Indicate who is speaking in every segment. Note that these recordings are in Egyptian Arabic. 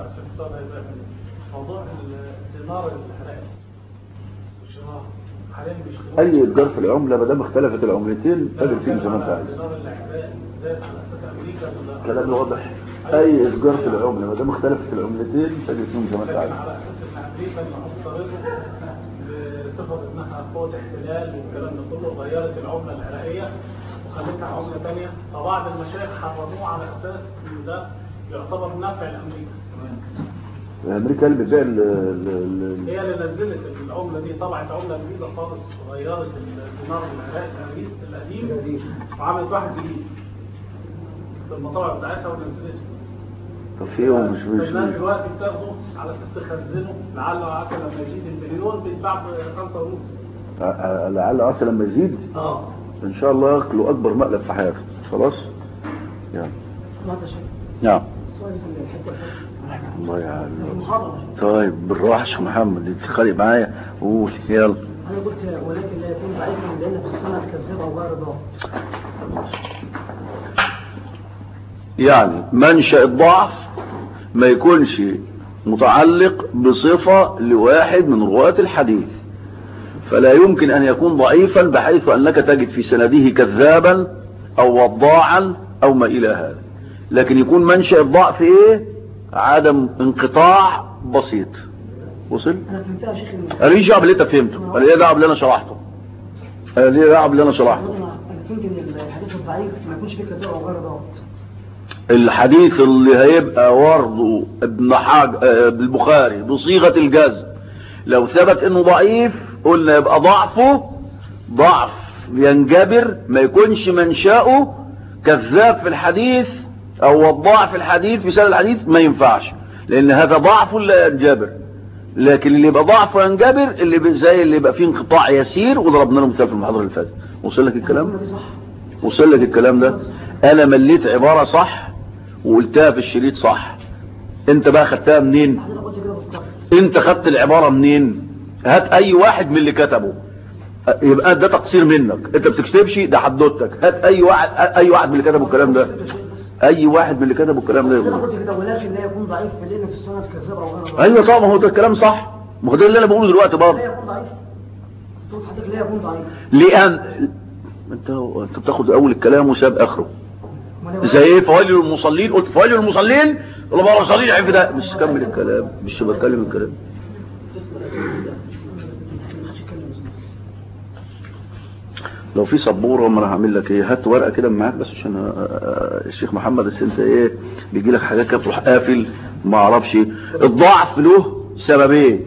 Speaker 1: عشان السؤال هيبقى موضوع الدينار الحلال والشراء حاليا بيشتروه
Speaker 2: اي اتجار في العمله ما دام اختلفت العملتين تاجر فيهم زي ما انت عايز
Speaker 1: دينار الاعباء زاد على اساس امريكا ولا
Speaker 2: كلام واضح اي اتجار في العمله ما دام اختلفت العملتين تاجر فيهم زي ما انت
Speaker 1: لكن
Speaker 2: عايز
Speaker 1: على اساس ان امريكا اللي افترضوا بصفه انها قوه احتلال والكلام ده كله غيرت العمله العراقيه وخلتها عمله ثانيه فبعض المشايخ حرموه على اساس ان ده يعتبر نفع لامريكا
Speaker 2: امريكا اللي بتبيع ال- ال- ال-
Speaker 1: هي اللي نزلت العمله دي طلعت عمله جديده خالص غيرت الدينار العراقي القديم القديم وعملت واحد جديد المطابع بتاعتها ونزلته
Speaker 2: طب في ايه مش مش
Speaker 1: فالناس دلوقتي بتاخده على اساس تخزنه لعله عسى لما يزيد التريليون بيتباع ب 5 ونص
Speaker 2: ع- ع- لعل عسى لما يزيد
Speaker 1: اه
Speaker 2: ان شاء الله ياكلوا اكبر مقلب في حياته خلاص يعني
Speaker 3: سمعت يا شيخ
Speaker 2: نعم
Speaker 3: سؤال في الحته الثانيه
Speaker 2: الله يعلم
Speaker 3: المحاضره
Speaker 2: طيب بالراحه يا شيخ محمد انت خالق معايا قول يلا
Speaker 3: انا قلت ولكن لا يكون ضعيفا لان في السنه كذاب او غير ضار
Speaker 2: يعني منشأ الضعف ما يكونش متعلق بصفة لواحد من رواة الحديث فلا يمكن أن يكون ضعيفا بحيث أنك تجد في سنده كذابا أو وضاعا أو ما إلى هذا لكن يكون منشأ الضعف إيه عدم انقطاع بسيط وصل
Speaker 3: انا فهمتها يا شيخ إن-
Speaker 2: أنا ليش دعوه باللي أنت فهمته أنا ليه دعوه باللي أنا شرحته أنا ليه دعوه باللي أنا شرحته
Speaker 3: انا أنا فهمت ان الحديث الضعيف ما يكونش فيه كذاب او غير ضار
Speaker 2: الحديث اللي هيبقى ورده ابن حاج آه، البخاري بصيغة الجزم لو ثبت انه ضعيف قلنا يبقى ضعفه ضعف ينجبر ما يكونش منشأه كذاب في الحديث او وضاع في الحديث في سنة الحديث ما ينفعش لان هذا ضعف لا ينجبر لكن اللي يبقى ضعف ينجبر اللي بي- زي اللي يبقى فيه انقطاع يسير وضربنا له مثال في المحاضرة اللي فاتت وصل لك الكلام؟
Speaker 3: الجملة دي صح
Speaker 2: وصل لك الكلام ده انا مليت عبارة صح وقلتها في الشريط صح انت بقى خدتها منين
Speaker 3: حضرتك قلت كده بالظبط
Speaker 2: انت خدت العبارة منين هات اي واحد من اللي كتبه اه، يبقى ده تقصير منك انت بتكتبش ده حدوتك هات اي واحد اي واحد من اللي كتبوا الكلام ده اي واحد من اللي كتبوا الكلام ده
Speaker 3: حضرتك
Speaker 2: يقول
Speaker 3: قلت كده ولكن لا يكون ضعيف لان في السنه كذاب او غير ضار
Speaker 2: ايوه طبعا ما هو ده الكلام صح ما هو ده اللي انا بقوله دلوقتي
Speaker 3: لا
Speaker 2: برضه
Speaker 3: يكون ضعيف قلت حضرتك لا يكون ضعيف
Speaker 2: لان انت انت بتاخد اول الكلام وساب اخره
Speaker 3: ما أنا-
Speaker 2: زي ايه فوائل للمصلين قلت فوائل للمصلين ولا بقى المصلين عارف ده مش كمل الكلام مش بتكلم الكلام لو في سبوره ما انا هعمل لك ايه هات ورقه كده معاك بس عشان آه، آه، الشيخ محمد بس انت ايه بيجي لك حاجات كده تروح قافل ما اعرفش الضعف له سببين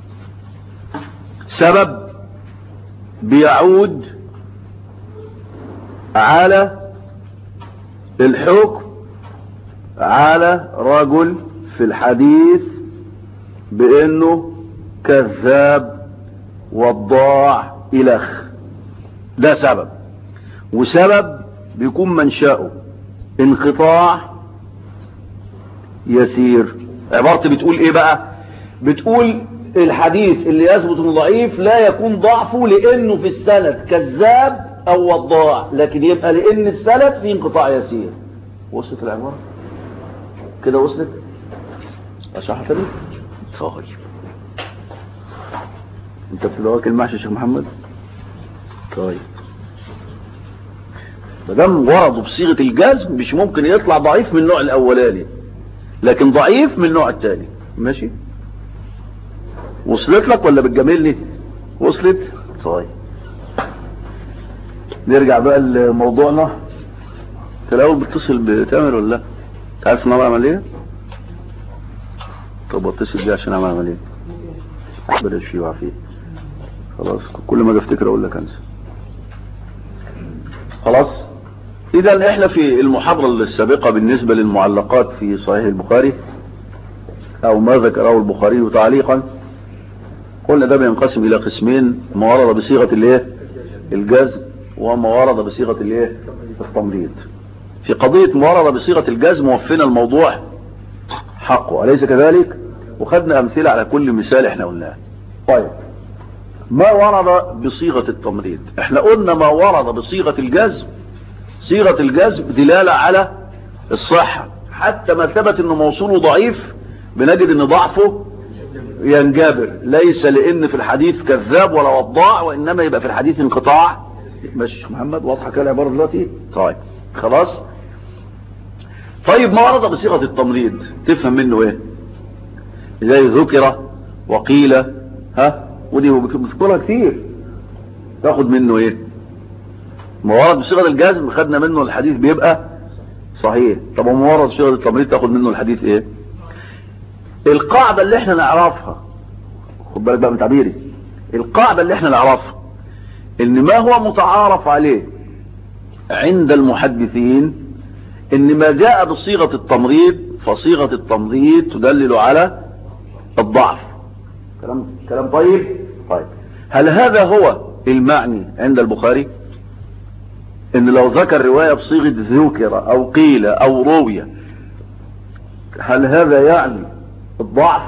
Speaker 2: سبب بيعود على الحكم على رجل في الحديث بانه كذاب وضاع الخ ده سبب وسبب بيكون منشأه انقطاع يسير عبارتي بتقول ايه بقى بتقول الحديث اللي يثبت انه ضعيف لا يكون ضعفه لانه في السند كذاب او وضاع لكن يبقى لان السند فيه انقطاع يسير وصلت العبارة كده وصلت اشرحها تاني طيب انت بتبقى واكل محشي يا شيخ محمد طيب ما دام ورده بصيغه الجزم مش ممكن يطلع ضعيف من النوع الاولاني لكن ضعيف من النوع الثاني ماشي وصلت لك ولا بتجاملني وصلت طيب نرجع بقى لموضوعنا انت الاول بتصل بتامر ولا لا انت عارف ان انا بعمل ايه طب اتصل بيه عشان اعمل عمليه بلاش فيه وعافيه خلاص كل ما اجي افتكر اقول لك انسى خلاص اذا احنا في المحاضرة السابقة بالنسبة للمعلقات في صحيح البخاري او ما ذكره البخاري تعليقا قلنا ده بينقسم الى قسمين ما ورد بصيغة الايه الجزم وما ورد بصيغة الايه التمريض في قضية ما ورد بصيغة الجزم وفينا الموضوع حقه أليس كذلك وخدنا أمثلة على كل مثال احنا قلناه طيب ما ورد بصيغة التمريض احنا قلنا ما ورد بصيغة الجزم صيغة الجزم دلالة على الصحة حتى ما ثبت انه موصوله ضعيف بنجد ان ضعفه ينجبر ليس لان في الحديث كذاب ولا وضاع وانما يبقى في الحديث انقطاع مش محمد واضحه كده العباره دلوقتي طيب خلاص طيب ما ورد بصيغه التمريض تفهم منه ايه زي ذكر وقيل ها ودي هو بيذكرها كتير تاخد منه ايه ما ورد بصيغه الجزم خدنا منه الحديث بيبقى صحيح طب وما ورد بصيغه التمريض تاخد منه الحديث ايه القاعده اللي احنا نعرفها خد بالك بقى من تعبيري القاعده اللي احنا نعرفها ان ما هو متعارف عليه عند المحدثين ان ما جاء بصيغه التمريض فصيغه التمريض تدلل على الضعف كلام كلام طيب طيب هل هذا هو المعني عند البخاري ان لو ذكر رواية بصيغة ذكر او قيل او روية هل هذا يعني الضعف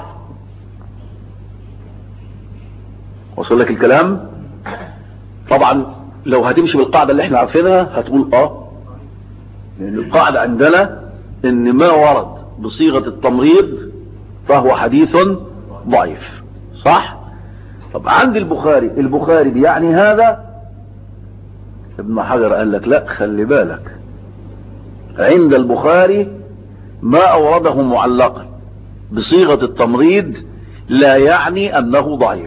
Speaker 2: وصل لك الكلام طبعا لو هتمشي بالقاعدة اللي احنا عارفينها هتقول اه لان القاعدة عندنا ان ما ورد بصيغة التمريض فهو حديث ضعيف صح طب عند البخاري البخاري بيعني هذا ابن حجر قال لك لا خلي بالك عند البخاري ما اورده معلقا بصيغة التمريض لا يعني انه ضعيف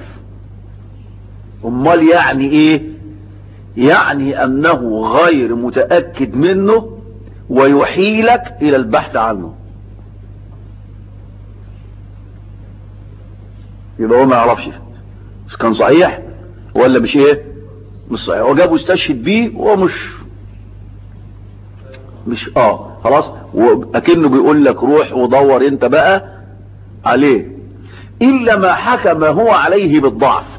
Speaker 2: امال يعني ايه يعني انه غير متأكد منه ويحيلك الى البحث عنه يبقى هو ما يعرفش بس كان صحيح ولا مش ايه مش صحيح هو جابه يستشهد بيه وهو مش مش اه خلاص واكنه بيقول لك روح ودور انت بقى عليه الا ما حكم هو عليه بالضعف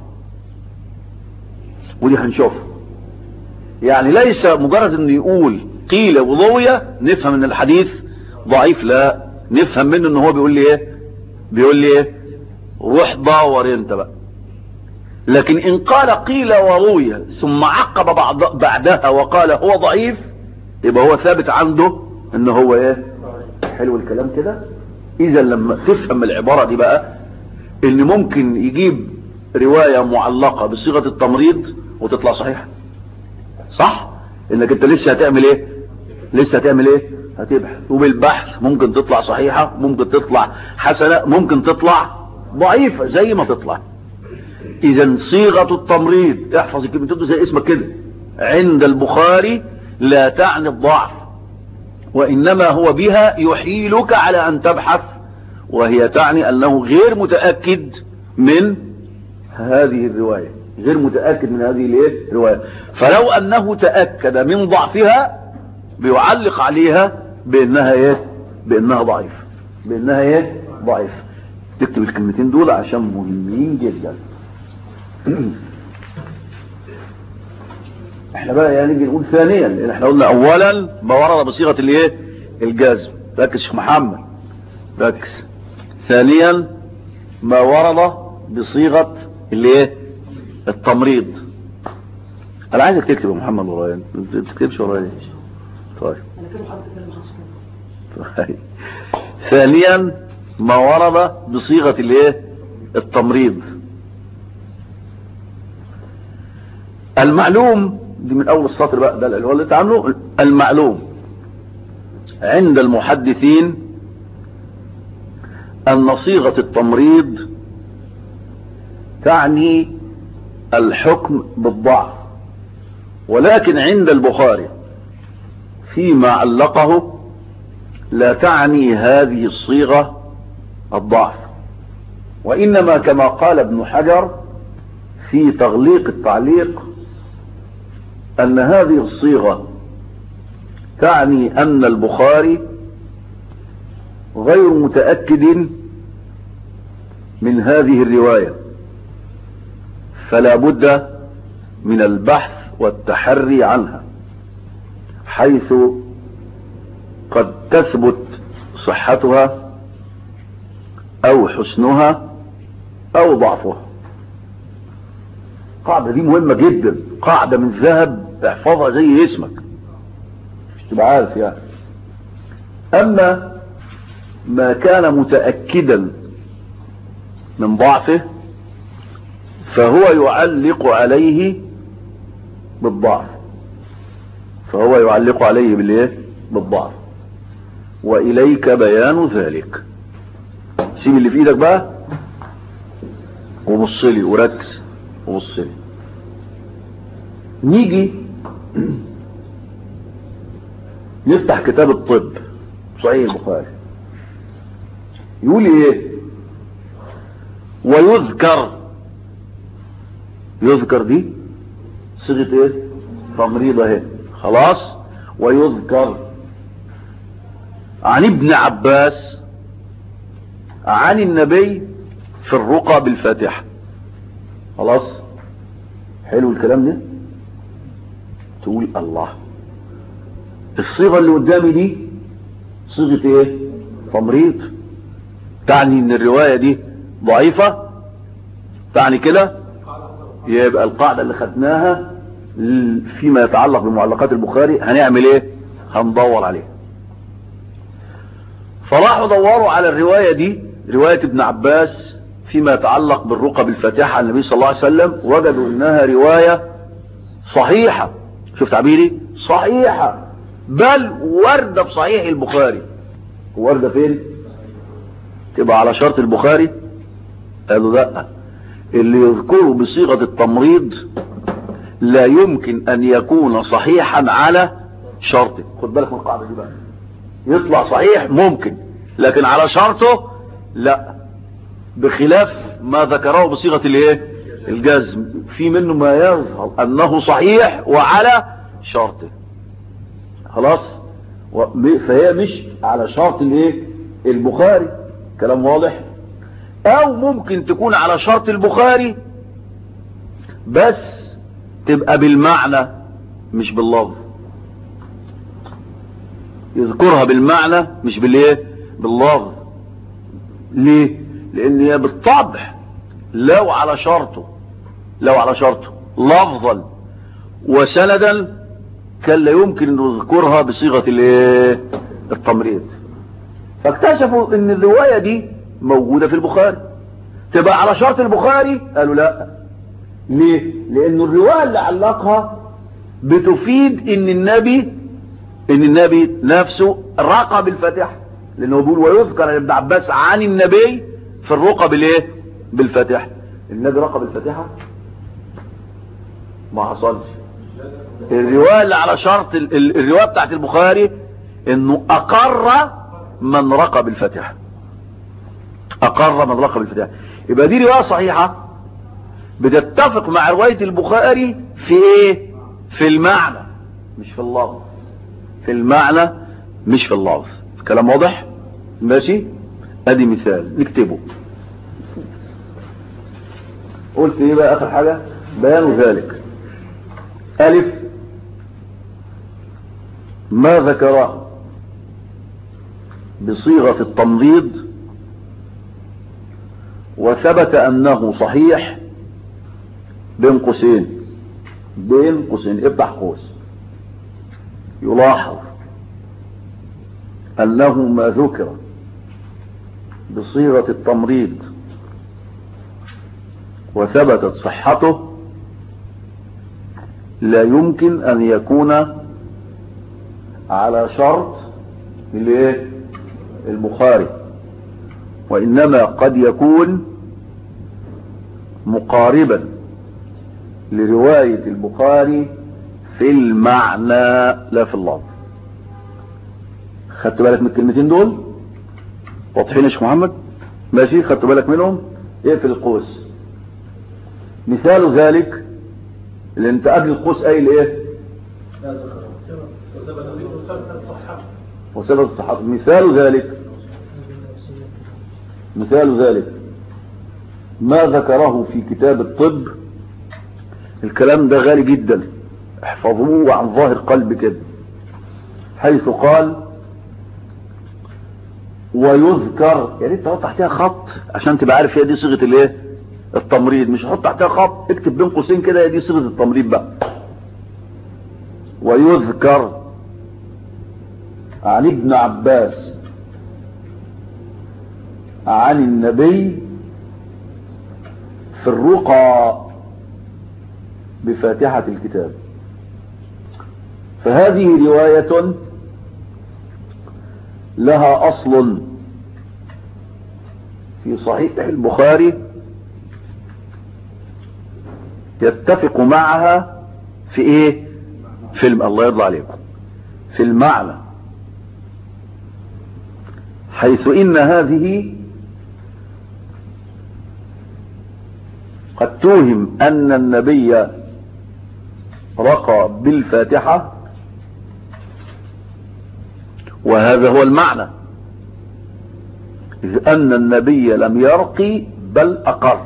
Speaker 2: ودي هنشوفها يعني ليس مجرد انه يقول قيل وضوية نفهم ان الحديث ضعيف لا نفهم منه ان هو بيقول لي ايه بيقول لي ايه روح دور انت بقى لكن ان قال قيل وروي ثم عقب بعد بعدها وقال هو ضعيف يبقى هو ثابت عنده ان هو ايه حلو الكلام كده اذا لما تفهم العبارة دي بقى ان ممكن يجيب رواية معلقة بصيغة التمريض وتطلع صحيحة صح انك انت لسه هتعمل ايه لسه هتعمل ايه هتبحث وبالبحث ممكن تطلع صحيحة ممكن تطلع حسنة ممكن تطلع ضعيفة زي ما تطلع اذا صيغة التمريض احفظ الكلمتين زي اسمك كده عند البخاري لا تعني الضعف وانما هو بها يحيلك على ان تبحث وهي تعني انه غير متأكد من هذه الرواية غير متأكد من هذه الايه الرواية فلو انه تأكد من ضعفها بيعلق عليها بانها ايه بانها ضعيف بانها ايه ضعيف تكتب الكلمتين دول عشان مهمين جدا احنا بقى يعني نيجي نقول ثانيا لان احنا قلنا اولا ما ورد بصيغه الايه الجزم ركز شيخ محمد ركز ثانيا ما ورد بصيغه الايه التمريض انا عايزك تكتب يا محمد ورايا ما تكتبش ورايا طيب
Speaker 3: انا كده حاطط كلام حاطط
Speaker 2: طيب ثانيا ما ورد بصيغه الايه التمريض المعلوم دي من اول السطر بقى ده اللي هو اللي انت عامله المعلوم عند المحدثين ان صيغه التمريض تعني الحكم بالضعف ولكن عند البخاري فيما علقه لا تعني هذه الصيغه الضعف وانما كما قال ابن حجر في تغليق التعليق ان هذه الصيغة تعني ان البخاري غير متأكد من هذه الرواية فلا بد من البحث والتحري عنها حيث قد تثبت صحتها او حسنها او ضعفها القاعدة دي مهمة جدا قاعدة من ذهب احفظها زي اسمك مش تبقى عارف يعني اما ما كان متأكدا من ضعفه فهو يعلق عليه بالضعف فهو يعلق عليه بالايه بالضعف واليك بيان ذلك سيب اللي في ايدك بقى وبص لي وركز وبص لي نيجي نفتح كتاب الطب صحيح البخاري يقول ايه ويذكر يذكر دي صيغه ايه تمريض اهي خلاص ويذكر عن ابن عباس عن النبي في الرقى بالفاتحه خلاص حلو الكلام ده تقول الله الصيغه اللي قدامي دي صيغه ايه تمريض تعني ان الروايه دي ضعيفه تعني كده يبقى القاعده اللي خدناها فيما يتعلق بمعلقات البخاري هنعمل ايه هندور عليها فراحوا دوروا على الروايه دي روايه ابن عباس فيما يتعلق بالرقى بالفاتحه عن النبي صلى الله عليه وسلم وجدوا انها روايه صحيحه شوف تعبيري صحيحه بل ورده في صحيح البخاري ورده فين تبقى على شرط البخاري قالوا لا اللي يذكره بصيغه التمريض لا يمكن ان يكون صحيحا على شرطه خد بالك من القاعده دي بقى يطلع صحيح ممكن لكن على شرطه لا بخلاف ما ذكره بصيغه الايه الجزم في منه ما يظهر انه صحيح وعلى شرطه خلاص فهي مش على شرط الايه البخاري كلام واضح او ممكن تكون على شرط البخاري بس تبقى بالمعنى مش باللفظ يذكرها بالمعنى مش بالايه باللفظ ليه لان هي بالطبع لو على شرطه لو على شرطه لفظا وسندا كان لا يمكن ان يذكرها بصيغه الايه التمريض فاكتشفوا ان الروايه دي موجوده في البخاري تبقى على شرط البخاري قالوا لا ليه لان الروايه اللي علقها بتفيد ان النبي ان النبي نفسه رقى بالفاتحه لانه بيقول ويذكر ابن عباس عن النبي في الرقى بالايه بالفاتحه النبي رقى بالفاتحه ما حصلش الروايه اللي على شرط ال- ال- الروايه بتاعت البخاري انه اقر من رقى بالفاتحه اقر من رقى بالفاتحه يبقى دي روايه صحيحه بتتفق مع روايه البخاري في ايه في المعنى مش في اللفظ في المعنى مش في اللفظ كلام واضح ماشي ادي مثال نكتبه قلت ايه بقى اخر حاجه بيان ذلك الف ما ذكره بصيغه التمريض وثبت انه صحيح بين قوسين بين قوسين افتح قوس يلاحظ انه ما ذكر بصيغه التمريض وثبتت صحته لا يمكن ان يكون على شرط الايه البخاري وانما قد يكون مقاربا لروايه البخاري في المعنى لا في اللفظ خدت بالك من الكلمتين دول واضحين يا شيخ محمد ماشي خدت بالك منهم اقفل القوس مثال ذلك اللي انت قبل القوس قايل ايه وسبب الصحابة مثال ذلك مثال ذلك ما ذكره في كتاب الطب الكلام ده غالي جدا احفظوه عن ظاهر قلب كده حيث قال ويذكر يا ريت تحط تحتها خط عشان تبقى عارف هي دي صيغه الايه التمريض مش حط تحتها خط اكتب بين قوسين كده هي دي صيغه التمريض بقى ويذكر عن ابن عباس عن النبي في الرقى بفاتحة الكتاب فهذه رواية لها أصل في صحيح البخاري يتفق معها في ايه في الم... الله يرضى عليكم في المعنى حيث ان هذه قد توهم ان النبي رقى بالفاتحة وهذا هو المعنى إذ أن النبي لم يرقي بل أقر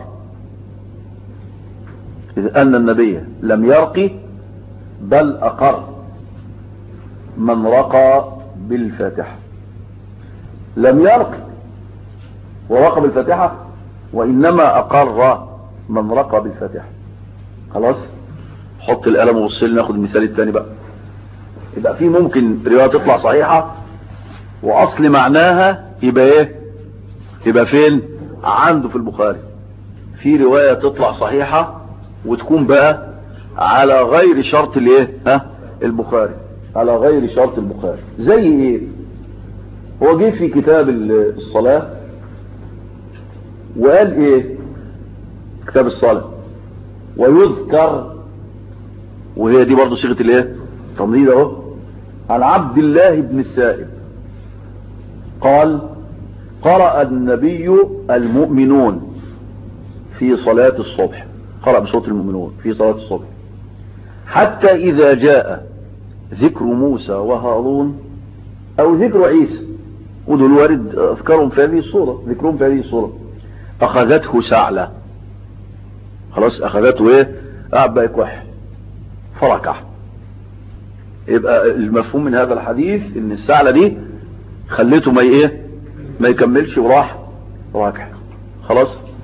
Speaker 2: إذ أن النبي لم يرقي بل أقر من رقى بالفاتحة لم يرقي ورقى بالفاتحة وإنما أقر من رقى بالفاتحة خلاص حط القلم وبص لي ناخد المثال الثاني بقى يبقى في ممكن رواية تطلع صحيحة وأصل معناها يبقى إيه يبقى فين عنده في البخاري في رواية تطلع صحيحة وتكون بقى على غير شرط الايه ها البخاري على غير شرط البخاري زي ايه هو جه في كتاب الصلاة وقال ايه كتاب الصلاة ويذكر وهي دي برضو صيغة الايه تمريض اهو عن عبد الله بن السائب قال قرأ النبي المؤمنون في صلاة الصبح قرأ بصوت المؤمنون في صلاة الصبح حتى إذا جاء ذكر موسى وهارون أو ذكر عيسى ودول وارد أذكرهم في هذه الصورة ذكرهم في هذه الصورة أخذته سعلة خلاص أخذته إيه قاعد بقى يكوح فركع يبقى المفهوم من هذا الحديث ان السعلة دي خليته ما ايه ما يكملش وراح راكع خلاص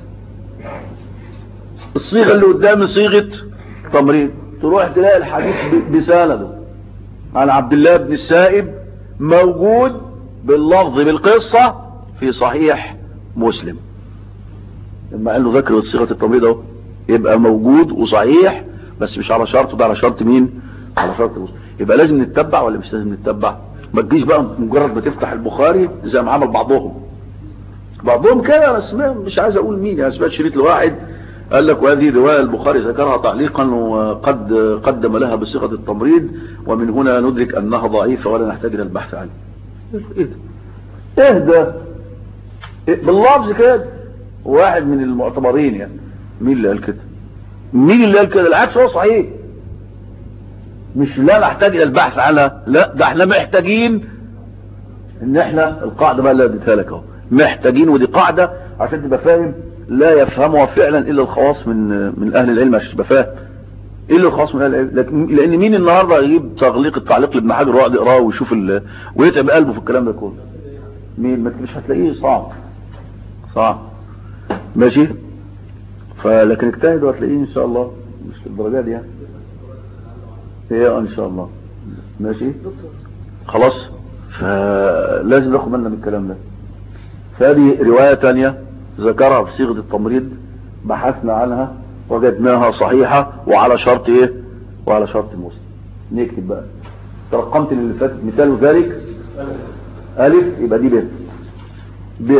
Speaker 2: الصيغة اللي قدامي صيغة تمرين تروح تلاقي الحديث بسانده عن عبد الله بن السائب موجود باللفظ بالقصة في صحيح مسلم لما قال له ذكر صيغة التمريض اهو يبقى موجود وصحيح بس مش على شرطه ده على شرط مين على شرط مسلم يبقى لازم نتبع ولا مش لازم نتبع ما تجيش بقى مجرد ما تفتح البخاري زي ما عمل بعضهم بعضهم كده انا سمعت مش عايز اقول مين يعني سمعت شريط لواحد قال لك وهذه رواية البخاري ذكرها تعليقا وقد قدم لها بصيغة التمريض ومن هنا ندرك انها ضعيفة ولا نحتاج الى البحث عنها ايه ده اهدى باللفظ كده واحد من المعتبرين يعني مين اللي قال كده مين اللي قال كده العكس هو صحيح مش لا نحتاج الى البحث عنها لا ده احنا محتاجين ان احنا القاعدة بقى اللي اديتها لك اهو محتاجين ودي قاعدة عشان تبقى فاهم لا يفهمها فعلا الا الخواص من من اهل العلم عشان تبقى فاهم الا الخواص من اهل العلم لكن لان مين النهارده يجيب تغليق التعليق لابن حجر ويقعد يقراه ويشوف ال... ويتعب قلبه في الكلام ده كله مين ما مش هتلاقيه صعب صعب ماشي فلكن اجتهد وهتلاقيه ان شاء الله مش الدرجات دي يعني ايه ان شاء الله ماشي خلاص فلازم ناخد بالنا من الكلام ده فهذه رواية تانية ذكرها في صيغة التمريض بحثنا عنها وجدناها صحيحة وعلى شرط ايه وعلى شرط المسلم نكتب بقى ترقمت اللي فاتت مثال ذلك ألف يبقى دي ب ب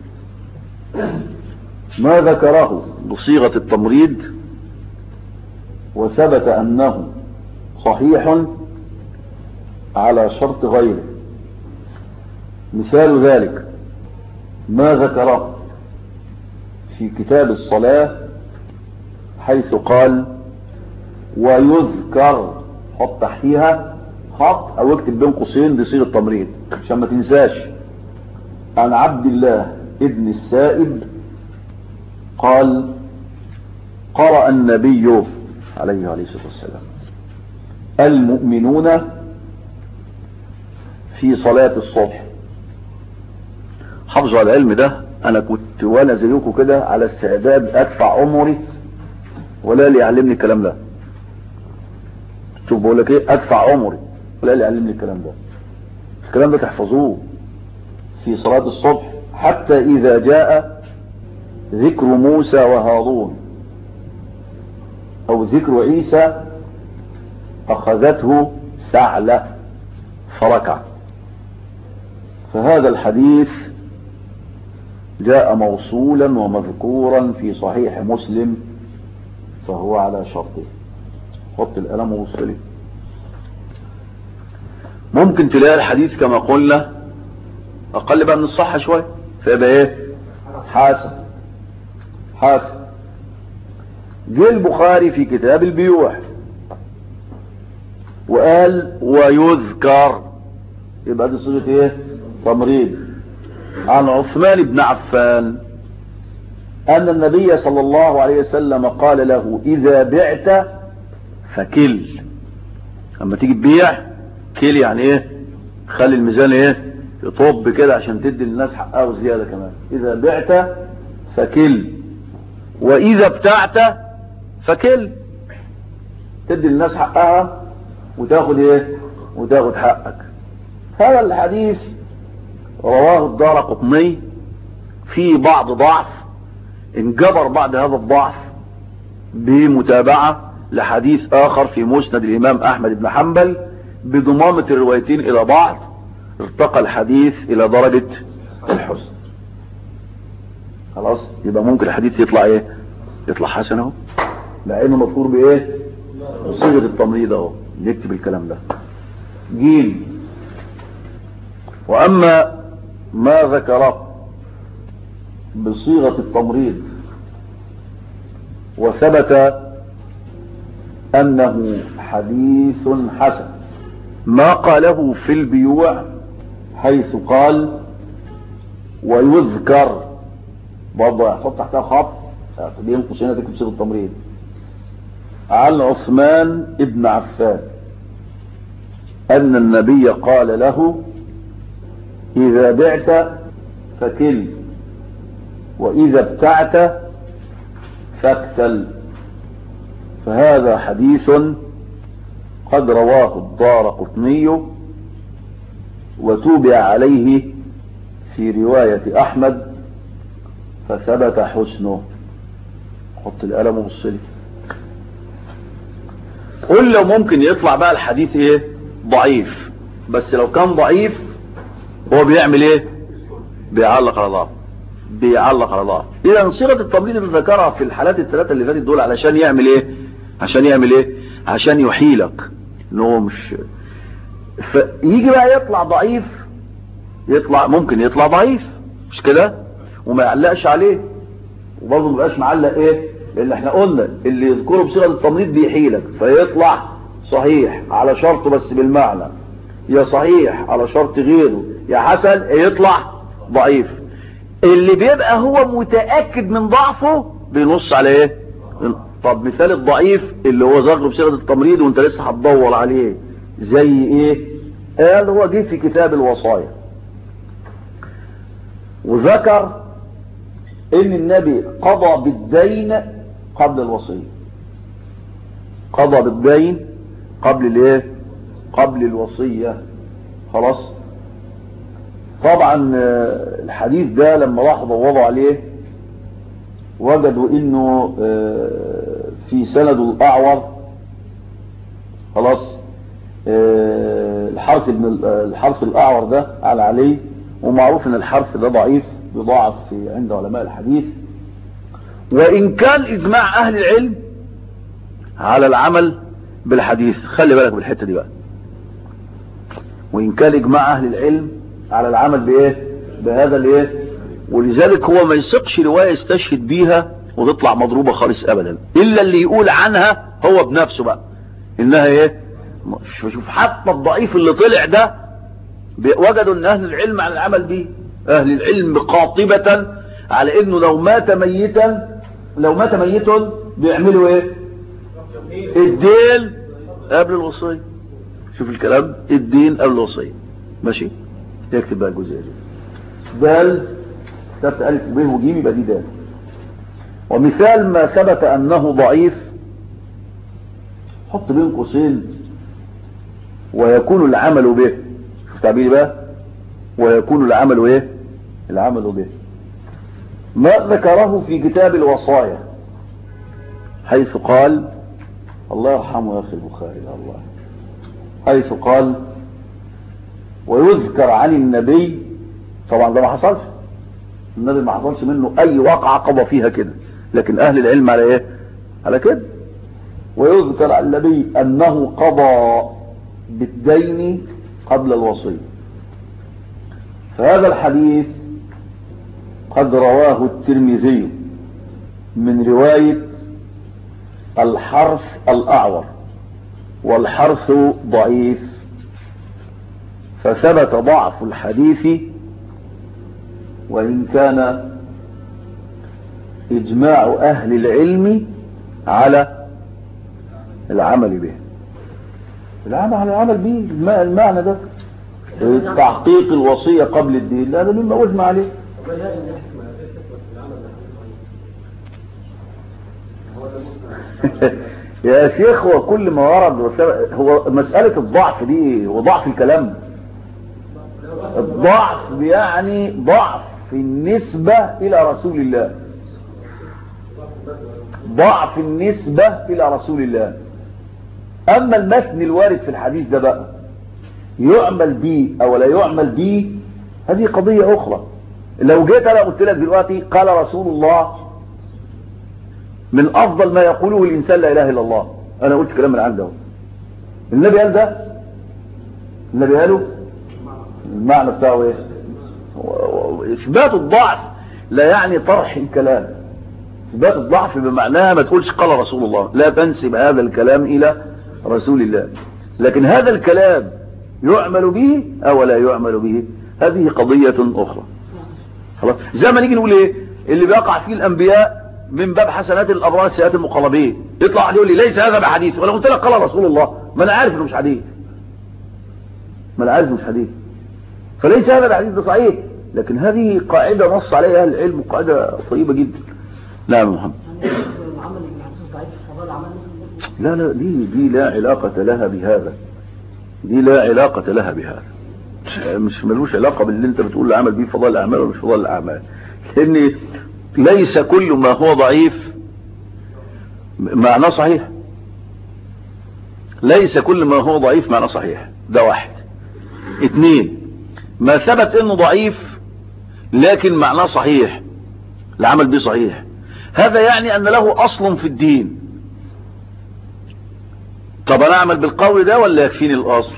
Speaker 2: ما ذكره بصيغة التمريض وثبت أنه صحيح على شرط غيره مثال ذلك ما ذكره في كتاب الصلاة حيث قال ويذكر حط تحتيها خط او اكتب بين قوسين بصيغه تمريض عشان ما تنساش عن عبد الله ابن السائب قال قرأ النبي عليه عليه الصلاة والسلام المؤمنون في صلاة الصبح حافظوا على العلم ده انا كنت وانا زيكم كده على استعداد ادفع عمري ولا اللي يعلمني الكلام ده شوف بقول لك ايه ادفع عمري ولا اللي يعلمني الكلام ده الكلام ده تحفظوه في صلاة الصبح حتى إذا جاء ذكر موسى وهارون أو ذكر عيسى أخذته سعلة فركع فهذا الحديث جاء موصولا ومذكورا في صحيح مسلم فهو على شرطه حط القلم ووصله ممكن تلاقي الحديث كما قلنا اقل بقى من الصحة شوية فيبقى ايه حاسن حاسن جه البخاري في كتاب البيوع وقال ويذكر يبقى دي صيغه ايه تمريض عن عثمان بن عفان ان النبي صلى الله عليه وسلم قال له اذا بعت فكل اما تيجي تبيع كل يعني ايه خلي الميزان ايه يطب كده عشان تدي للناس حقها وزياده كمان اذا بعت فكل واذا ابتعت فكل تدي للناس حقها وتاخد ايه وتاخد حقك هذا الحديث رواه الدار قطني في بعض ضعف انجبر بعد هذا الضعف بمتابعة لحديث اخر في مسند الامام احمد بن حنبل بضمامة الروايتين الى بعض ارتقى الحديث الى درجة الحسن خلاص يبقى ممكن الحديث يطلع ايه يطلع حسن اهو لانه مذكور بايه بصيغه التمريض اهو نكتب الكلام ده جيم واما ما ذكره بصيغه التمريض وثبت انه حديث حسن ما قاله في البيوع حيث قال ويذكر برضه هحط تحتها خط بين قوسين تكتب صيغه التمريض عن عثمان ابن عفان ان النبي قال له اذا بعت فكل واذا ابتعت فاكتل فهذا حديث قد رواه الدار قطني وتوبع عليه في رواية احمد فثبت حسنه حط القلم وبصلي قل لو ممكن يطلع بقى الحديث ايه ضعيف بس لو كان ضعيف هو بيعمل ايه بيعلق على ضعف بيعلق على ضعف اذا صيغه التمريض اللي ذكرها في الحالات الثلاثه اللي فاتت دول علشان يعمل ايه عشان يعمل ايه عشان يحيلك ان هو مش فيجي بقى يطلع ضعيف يطلع ممكن يطلع ضعيف مش كده وما يعلقش عليه وبرضه ما يبقاش معلق ايه لان احنا قلنا اللي يذكره بصيغه التمريض بيحيلك فيطلع صحيح على شرطه بس بالمعنى يا صحيح على شرط غيره يا حسن يطلع ضعيف اللي بيبقى هو متاكد من ضعفه بينص على ايه طب مثال الضعيف اللي هو ذكره بصيغه التمريض وانت لسه هتدور عليه زي ايه قال هو جه في كتاب الوصايا وذكر ان النبي قضى بالدين قبل الوصية قضى بالدين قبل الايه قبل الوصية خلاص طبعا الحديث ده لما راحوا دوروا عليه وجدوا انه في سنده الاعور خلاص الحرف ابن الحرف الاعور ده على عليه ومعروف ان الحرف ده ضعيف يضاعف في عند علماء الحديث وان كان اجماع اهل العلم على العمل بالحديث خلي بالك بالحته دي بقى وان كان اجماع اهل العلم على العمل بايه بهذا الايه ولذلك هو ما يثقش روايه يستشهد بيها وتطلع مضروبه خالص ابدا الا اللي يقول عنها هو بنفسه بقى انها ايه شوف حتى الضعيف اللي طلع ده وجدوا ان اهل العلم على العمل به اهل العلم قاطبة على انه لو مات ميتا لو مات ميت بيعملوا ايه الدين قبل الوصية شوف الكلام الدين قبل الوصية ماشي يكتب بقى الجزئية دي دال كتبت الف وب وجيم يبقى دي دال ومثال ما ثبت انه ضعيف حط بين قوسين ويكون العمل به شوف تعبيري بقى ويكون العمل ايه العمل به ما ذكره في كتاب الوصايا حيث قال الله يرحمه يا أخي البخاري يا الله حيث قال ويذكر عن النبي طبعا ده ما حصلش النبي ما حصلش منه أي واقعة قضى فيها كده لكن أهل العلم على إيه على كده ويذكر عن النبي أنه قضى بالدين قبل الوصية فهذا الحديث قد رواه الترمذي من رواية الحرث الأعور والحرث ضعيف فثبت ضعف الحديث وإن كان إجماع أهل العلم على العمل به العمل على العمل به الم- المعنى ده تحقيق الوصية قبل الدين لا ده مما أجمع عليه يا شيخ هو كل ما ورد وسبق- هو مسألة الضعف دي هو ضعف الكلام الضعف يعني ضعف النسبة إلى رسول الله ضعف النسبة إلى رسول الله أما المتن الوارد في الحديث ده بقى يعمل به أو لا يعمل به هذه قضية أخرى لو جيت أنا قلت لك دلوقتي قال رسول الله من أفضل ما يقوله الإنسان لا إله إلا الله أنا قلت كلام من عنده النبي قال ده النبي قاله المعنى بتاعه إيه و- و- إثبات الضعف لا يعني طرح الكلام إثبات الضعف بمعناها ما تقولش قال رسول الله لا تنسب هذا الكلام إلى رسول الله لكن هذا الكلام يعمل به أو لا يعمل به هذه قضية أخرى خلاص زي ما نيجي نقول ايه اللي بيقع فيه الانبياء من باب حسنات الابرار سيئات المقربين يطلع واحد يقول لي ليس هذا بحديث ولا قلت لك قال رسول الله ما انا عارف انه مش حديث ما انا عارف انه مش حديث فليس هذا بحديث ده صحيح لكن هذه قاعده نص عليها اهل العلم قاعده طيبه جدا لا يا محمد
Speaker 3: العمل اللي حديث ضعيف فضل العمل لازم
Speaker 2: لا لا دي دي لا علاقة لها بهذا دي لا علاقة لها بهذا مش ملوش علاقة باللي انت بتقول العمل بيه فضل الأعمال ولا مش فضل الأعمال لأن ليس كل ما هو ضعيف معناه صحيح ليس كل ما هو ضعيف معناه صحيح ده واحد اتنين ما ثبت انه ضعيف لكن معناه صحيح العمل به صحيح هذا يعني ان له اصل في الدين طب انا اعمل بالقول ده ولا يكفيني الاصل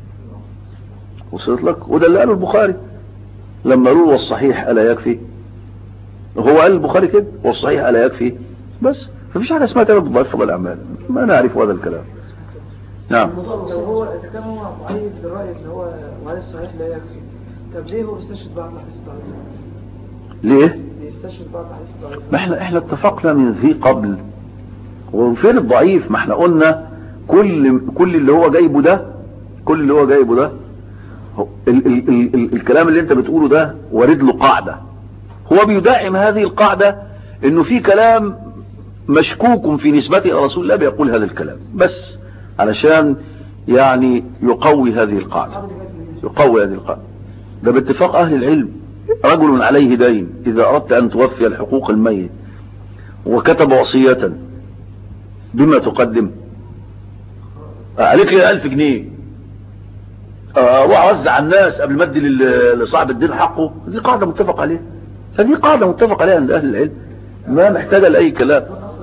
Speaker 2: وصلت لك وده اللي قاله البخاري لما قالوا والصحيح الا يكفي هو قال البخاري كده والصحيح الا يكفي بس مفيش حاجه اسمها تعمل بالضعيف فضل الاعمال ما نعرف هذا الكلام نعم
Speaker 3: الموضوع
Speaker 4: لو
Speaker 3: بسيط.
Speaker 4: هو اذا كان هو ضعيف بالراي اللي هو وعلى الصحيح لا يكفي طب ليه هو بيستشهد بعض الاحاديث الضعيفه؟
Speaker 2: ليه
Speaker 4: بيستشهد بعض الاحاديث الضعيفه
Speaker 2: ما احنا احنا اتفقنا من ذي قبل وفين الضعيف ما احنا قلنا كل كل اللي هو جايبه ده كل اللي هو جايبه ده هو ال ال ال ال الكلام اللي انت بتقوله ده وارد له قاعده هو بيدعم هذه القاعده انه في كلام مشكوك في نسبته الى رسول الله بيقول هذا الكلام بس علشان يعني يقوي هذه القاعده يقوي هذه القاعده ده باتفاق اهل العلم رجل عليه دين اذا اردت ان توفي الحقوق الميت وكتب وصية بما تقدم عليك لي ألف جنيه اروح اوزع على الناس قبل ما ادي لل- لصاحب الدين حقه دي قاعدة متفق عليها هذه قاعدة متفق عليها عند اهل العلم ما محتاجة لاي كلام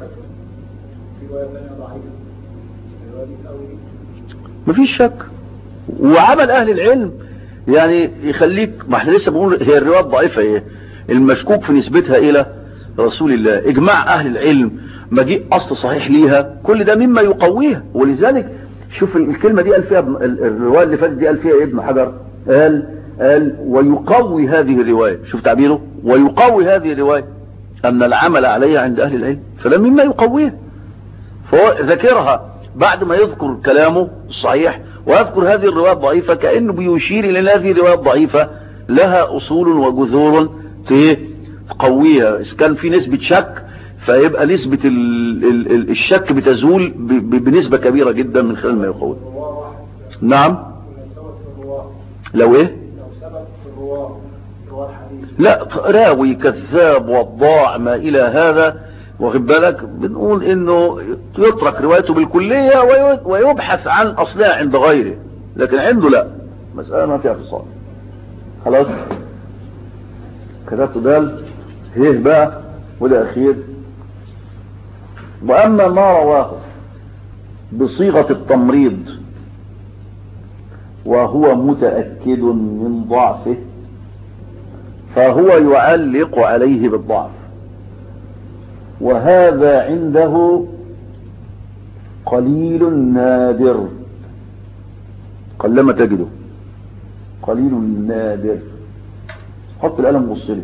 Speaker 2: مفيش شك وعمل اهل العلم يعني يخليك ما احنا لسه بنقول هي الرواية ضعيفة ايه المشكوك في نسبتها الى رسول الله اجماع اهل العلم مجيء اصل صحيح ليها كل ده مما يقويها ولذلك شوف الكلمة دي قال فيها ابن- ال- الرواية اللي فاتت دي قال فيها ابن حجر قال قال ويقوي هذه الرواية شوف تعبيره ويقوي هذه الرواية ان العمل عليها عند اهل العلم فده مما يقويها فهو ذكرها بعد ما يذكر كلامه الصحيح ويذكر هذه الرواية الضعيفة كأنه بيشير إلى أن هذه الرواية الضعيفة لها أصول وجذور ت- تقويها إذا كان في نسبة شك فيبقى نسبة ال- ال- ال- الشك بتزول ب- ب- بنسبة كبيرة جدا من خلال ما يقول نعم لو ايه
Speaker 1: رواه الحديث
Speaker 2: لا راوي كذاب وضاع ما الى هذا واخد بالك بنقول انه يترك روايته بالكلية وي- ويبحث عن اصلها عند غيره لكن عنده لا مسألة ما فيها فصال خلاص كتبت دال هيه بقى وده اخير واما ما رواه بصيغة التمريض وهو متأكد من ضعفه فهو يعلق عليه بالضعف وهذا عنده قليل نادر قلما تجده قليل نادر حط القلم بص لي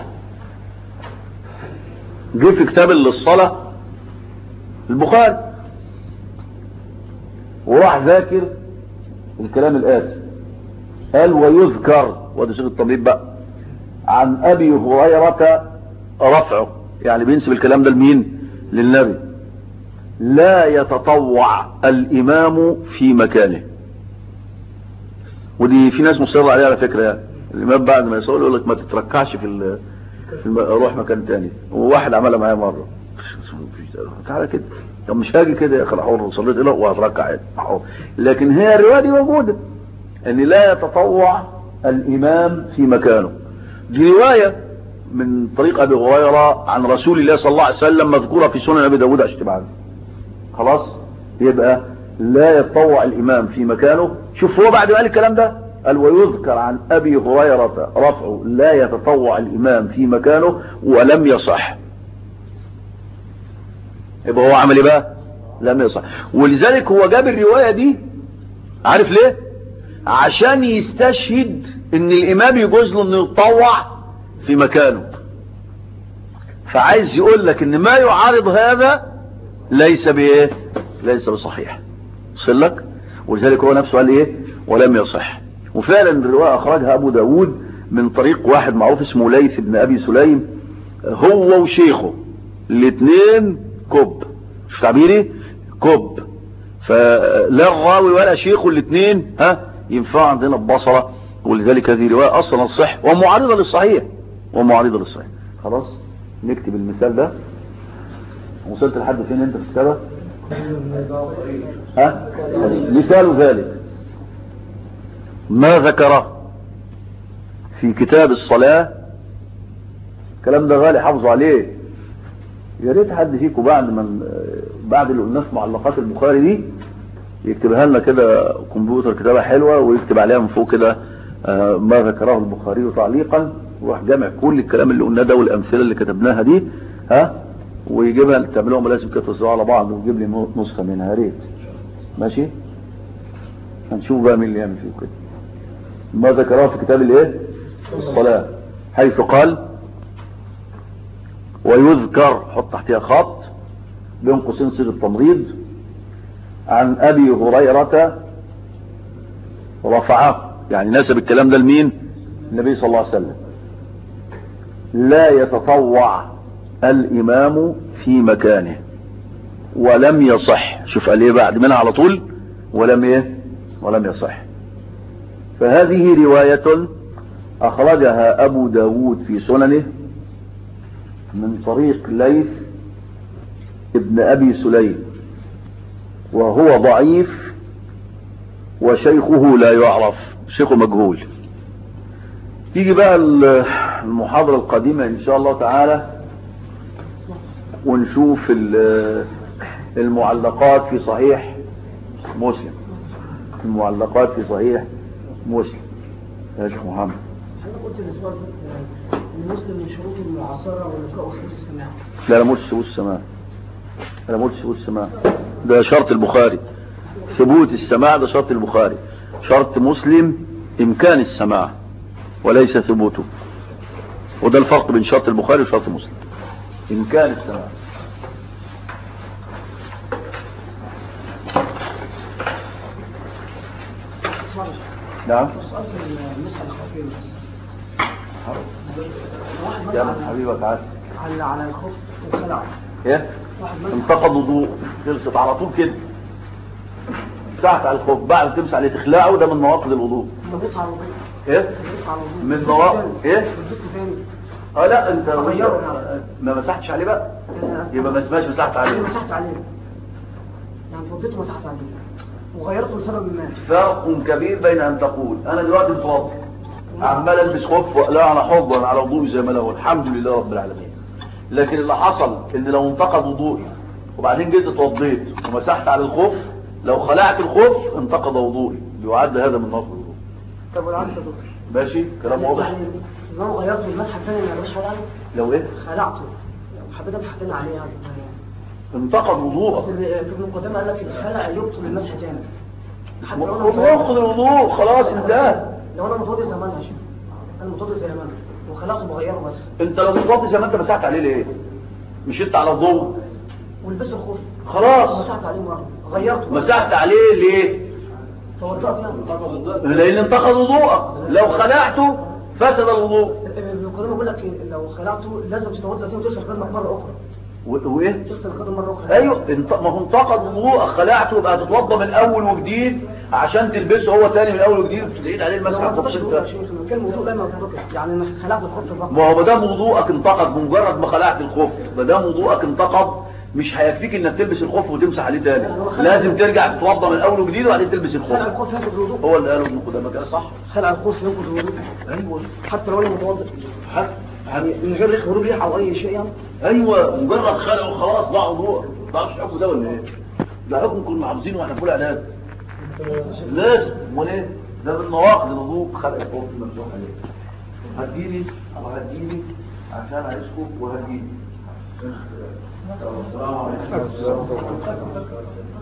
Speaker 2: جه في كتاب للصلاة البخاري وراح ذاكر الكلام الآتي قال ويذكر وده شيخ الطبيب بقى عن ابي هريرة رفعه يعني بينسب الكلام ده لمين للنبي لا يتطوع الامام في مكانه ودي في ناس مصرة عليها على فكرة يعني الامام بعد ما يصلي يقول لك ما تتركعش في, ال- في الم... روح مكان تاني وواحد عملها معايا مرة تعالى كده طب مش هاجي كده يا اخي راح أقول صليت له وهتركع عادي. أهو. لكن هي الرواية دي موجودة ان لا يتطوع الامام في مكانه دي رواية من طريق ابي هريرة عن رسول الله صلى الله عليه وسلم مذكورة في سنن ابي داود عشان تبقى عارف. خلاص يبقى لا يتطوع الامام في مكانه شوف هو بعد ما قال الكلام ده قال ويذكر عن ابي هريرة رفعه لا يتطوع الامام في مكانه ولم يصح يبقى هو عمل ايه بقى لم يصح ولذلك هو جاب الرواية دي عارف ليه عشان يستشهد ان الامام يجوز له انه يتطوع في مكانه فعايز يقول لك ان ما يعارض هذا ليس بايه ليس بصحيح وصل لك ولذلك هو نفسه قال ايه ولم يصح وفعلا الرواية اخرجها ابو داود من طريق واحد معروف اسمه ليث بن ابي سليم هو وشيخه الاثنين كب شوف تعبيري كب فلا الراوي ولا شيخه الاثنين ها ينفع عندنا ببصرة ولذلك هذه رواية اصلا الصح ومعارضة للصحيح ومعارضة للصحيح خلاص نكتب المثال ده وصلت لحد فين انت في الكتابة ها مثال ذلك ما ذكره في كتاب الصلاة الكلام ده غالي حافظوا عليه يا ريت حد فيكم بعد من بعد اللي قلناه في معلقات البخاري دي يكتبها لنا كده كمبيوتر كتابة حلوة ويكتب عليها من فوق كده آه، ما ذكره البخاري تعليقا وراح جامع كل الكلام اللي قلناه ده والامثله اللي كتبناها دي ها ويجيبها تعملوها لازم كده توزعوها على بعض ويجيب لي نسخه منها يا ريت ماشي هنشوف بقى مين اللي يعمل فيه كده ما ذكره في كتاب الايه الصلاه حيث قال ويذكر حط تحتها خط بين قوسين صيغه تمريض عن ابي هريره رفعه يعني نسب الكلام ده لمين النبي صلى الله عليه وسلم لا يتطوع الامام في مكانه ولم يصح شوف قال ايه بعد منها على طول ولم ايه ولم يصح فهذه رواية اخرجها ابو داود في سننه من طريق ليث ابن ابي سليم وهو ضعيف وشيخه لا يعرف شيخه مجهول تيجي بقى المحاضرة القادمة ان شاء الله تعالى ونشوف المعلقات في صحيح مسلم المعلقات في صحيح مسلم يا شيخ محمد
Speaker 3: حضرتك قلت الاسبوع اللي فات ان مسلم من شروط المعاصره ولقاء وصول السماع
Speaker 2: لا لا موت ثبوت السماع لا موت ثبوت السماع ده شرط البخاري ثبوت السماع ده شرط البخاري شرط مسلم امكان السماع وليس ثبوته وده الفرق بين شرط البخاري وشرط مسلم امكان السماع نعم
Speaker 3: سؤال في المسألة الخفية بس واحد
Speaker 2: يا
Speaker 3: مثلا
Speaker 2: من حبيبك عسل
Speaker 3: على على الخف وخلع
Speaker 2: ايه
Speaker 3: واحد مثلا
Speaker 2: انتقد وضوء خلصت على طول كده مسحت على الخف بعد ما تمسح عليه تخلعه ده من نواقض الوضوء
Speaker 3: ببص على الوضوء
Speaker 2: ايه
Speaker 3: ببص على الوضوء
Speaker 2: من
Speaker 3: ببص
Speaker 2: نواقض
Speaker 3: تاني.
Speaker 2: ايه
Speaker 3: ببص تاني
Speaker 2: اه لا انت
Speaker 3: أغيره يعني.
Speaker 2: ما مسحتش عليه بقى
Speaker 3: أنا-
Speaker 2: يبقى ما اسمهاش مسحت عليه
Speaker 3: أنا مسحت عليه يعني فضيته مسحت عليه وغيرته لسبب ما
Speaker 2: فرق كبير بين ان تقول انا دلوقتي متوضي عمال البس خف واقلع على حب وانا على وضوئي زي ما انا هو الحمد لله رب العالمين لكن اللي حصل ان لو انتقد وضوئي وبعدين جيت اتوضيت ومسحت على الخف لو خلعت الخف انتقد وضوئي يعد هذا من نقض الوضوء
Speaker 3: طب والعكس يا دكتور
Speaker 2: ماشي كلام واضح
Speaker 3: يعني لو غيرته المسحه الثانيه ما يعملش حاجه عليه
Speaker 2: لو ايه
Speaker 3: خلعته لو حبيت امسح تاني عليه يعني
Speaker 2: انتقد
Speaker 3: بس
Speaker 2: وضوءك
Speaker 3: في المقدمه قال لك الخلع يبطل المسح تاني حتى لو انا
Speaker 2: وضوء الوضوء خلاص انتهى
Speaker 3: لو انا متوضي زي ما انا يا شيخ انا متوضي زي ما انا وخلعته بغيره بس
Speaker 2: انت لو متوضي زي ما انت مسحت عليه ليه مش انت على وضوء
Speaker 3: ولبس الخوف
Speaker 2: خلاص
Speaker 3: مسحت عليه مره غيرته
Speaker 2: مسحت عليه ليه
Speaker 3: توضأت يعني
Speaker 2: لان انتقد وضوءك لو خلعته فسد الوضوء
Speaker 3: المقدمه بيقول لك لو خلعته لازم تتوضا تاني وتغسل قدمك مره اخرى
Speaker 2: و- وايه
Speaker 3: تغسل القدم مره اخرى
Speaker 2: ايوه انت ما هو انتقد وضوءك خلعته يبقى تتوضى من اول وجديد عشان تلبسه هو تاني من اول وجديد وتعيد عليه
Speaker 3: لو ما
Speaker 2: المسح
Speaker 3: انطبقش الوضوء يا
Speaker 2: انت
Speaker 3: شيخ لما كان الوضوء دايما ينطبق يعني انا خلعت الخف فقط
Speaker 2: ما هو ما دام وضوءك انتقد بمجرد ما خلعت الخف ما دام وضوءك انتقد مش هيكفيك انك تلبس الخف وتمسح عليه تاني لازم ترجع تتوضى من اول وجديد وبعدين تلبس
Speaker 3: خلع
Speaker 2: الخف
Speaker 3: الخوف ينقض الوضوء
Speaker 2: هو اللي قاله ابن قدامه كده صح
Speaker 3: خلع الخوف ينقض الوضوء
Speaker 2: ايوه
Speaker 3: حتى لو انا متوضئ
Speaker 2: حد
Speaker 3: يعني من غير ريح غروب ريح او اي شيء يعني
Speaker 2: ايوه مجرد خلع وخلاص ضاع وضوء ما تعرفش الحكم ده ولا ايه ده حكم كنا حافظينه واحنا في اولى اعداد لازم امال ايه ده من نواقض الوضوء خلع الخوف الممسوح عليه هتجيلي او هتجيلي عشان عايزكم وهتجيلي السلام عليكم